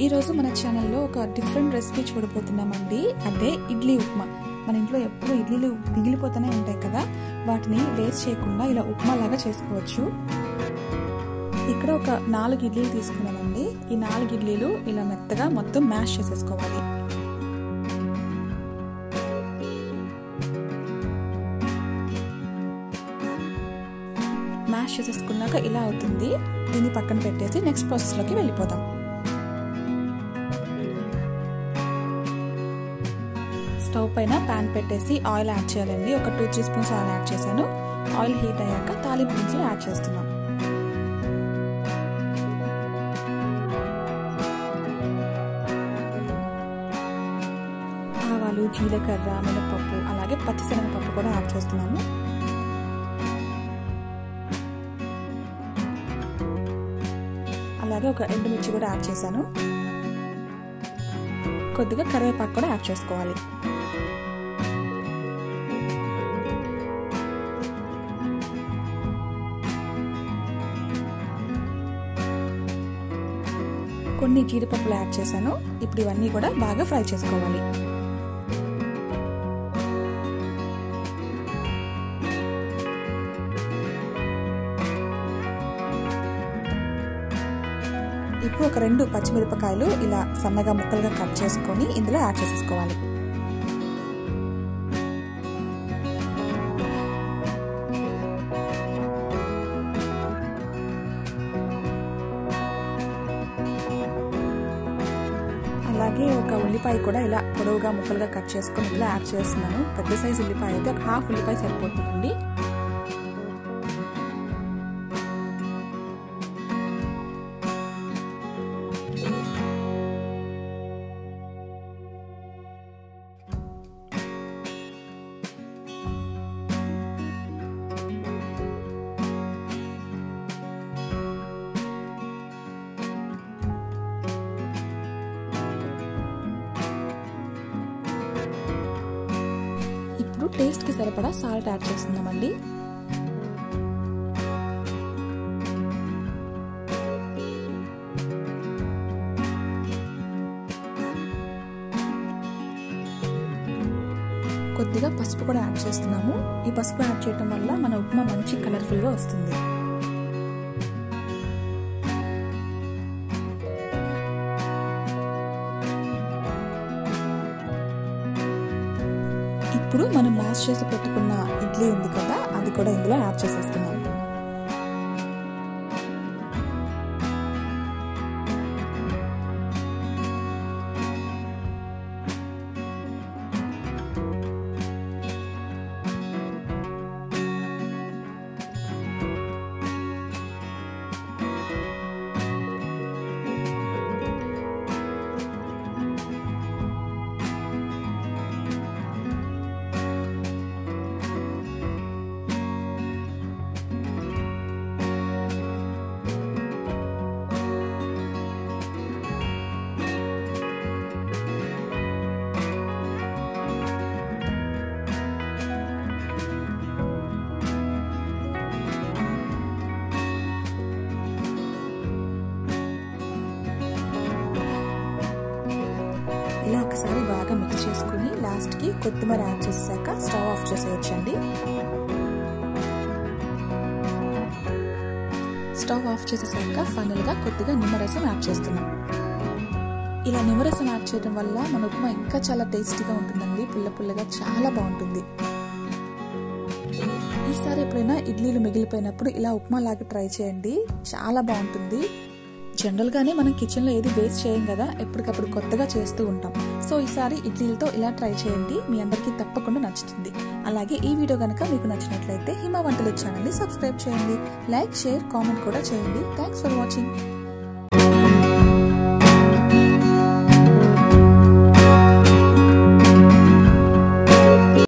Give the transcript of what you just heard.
ఈరోజు మన ఛానల్లో ఒక డిఫరెంట్ రెసిపీ చూడబోతున్నామండి అదే ఇడ్లీ ఉప్మా మన ఇంట్లో ఎప్పుడు ఇడ్లీలు మిగిలిపోతూనే ఉంటాయి కదా వాటిని వేస్ట్ చేయకుండా ఇలా ఉప్మా లాగా చేసుకోవచ్చు ఇక్కడ ఒక నాలుగు ఇడ్లీలు తీసుకున్నానండి ఈ నాలుగు ఇడ్లీలు ఇలా మెత్తగా మొత్తం మ్యాష్ చేసేసుకోవాలి మ్యాష్ చేసేసుకున్నాక ఇలా అవుతుంది దీన్ని పక్కన పెట్టేసి నెక్స్ట్ ప్రాసెస్లోకి వెళ్ళిపోదాం స్టవ్ పైన ప్యాన్ పెట్టేసి ఆయిల్ యాడ్ చేయాలండి ఒక two three spoons oil add చేశాను ఆయిల్ హీట్ అయ్యాక తాలింపు దినుసులు యాడ్ చేస్తున్నాం ఆవాలు జీలకర్ర మినపప్పు అలాగే పచ్చిశనగపప్పు కూడా యాడ్ చేస్తున్నాము అలాగే ఒక ఎండుమిర్చి కూడా యాడ్ చేశాను కొద్దిగా కరివేపాకు కూడా యాడ్ చేసుకోవాలి కొన్ని జీడిపప్పులు యాడ్ చేశాను ఇప్పుడు ఇవన్నీ కూడా బాగా ఫ్రై చేసుకోవాలి ఇప్పుడు ఒక రెండు పచ్చిమిరపకాయలు ఇలా సన్నగా ముక్కలుగా కట్ చేసుకొని ఇందులో యాడ్ చేసేసుకోవాలి అలాగే ఒక ఉల్లిపాయ కూడా ఇలా పొడవుగా ముక్కలుగా కట్ చేసుకొని ఇలా యాడ్ చేస్తున్నాను పెద్ద సైజు ఉల్లిపాయ అయితే ఒక హాఫ్ ఉల్లిపాయ సరిపోతుందండి ఇప్పుడు టేస్ట్కి సరిపడా సాల్ట్ యాడ్ చేస్తున్నామండి కొద్దిగా పసుపు కూడా యాడ్ చేస్తున్నాము ఈ పసుపు యాడ్ చేయడం వల్ల మన ఉప్మా మంచి కలర్ఫుల్గా వస్తుంది ఇప్పుడు మనం మ్యాష్ చేసి పెట్టుకున్న ఇడ్లీ ఉంది కదా అది కూడా ఇందులో యాడ్ చేసేస్తున్నాం ఇలా ఒకసారి బాగా మిక్స్ చేసుకుని లాస్ట్కి కొత్తిమీర యాడ్ చేసాక స్టవ్ ఆఫ్ చేసేయచ్చండి స్టవ్ ఆఫ్ చేసేసాక ఫైనల్గా కొద్దిగా నిమ్మరసం యాడ్ చేస్తున్నాం ఇలా నిమ్మరసం యాడ్ చేయడం వల్ల మన ఉప్మా ఇంకా చాలా టేస్టీగా ఉంటుందండి పుల్ల పుల్లగా చాలా బాగుంటుంది ఈసారి ఎప్పుడైనా ఇడ్లీలు మిగిలిపోయినప్పుడు ఇలా ఉప్మా లాగా ట్రై చేయండి చాలా బాగుంటుంది జనరల్గానే మనం కిచెన్లో ఏది వేస్ట్ చేయం కదా ఎప్పటికప్పుడు కొత్తగా చేస్తూ ఉంటాం సో ఈసారి ఇడ్లీలతో ఇలా ట్రై చేయండి మీ అందరికీ తప్పకుండా నచ్చుతుంది అలాగే ఈ వీడియో కనుక మీకు నచ్చినట్లయితే హిమ వంటలు ఛానల్ని సబ్స్క్రైబ్ చేయండి లైక్ షేర్ కామెంట్ కూడా చేయండి థ్యాంక్స్ ఫర్ వాచింగ్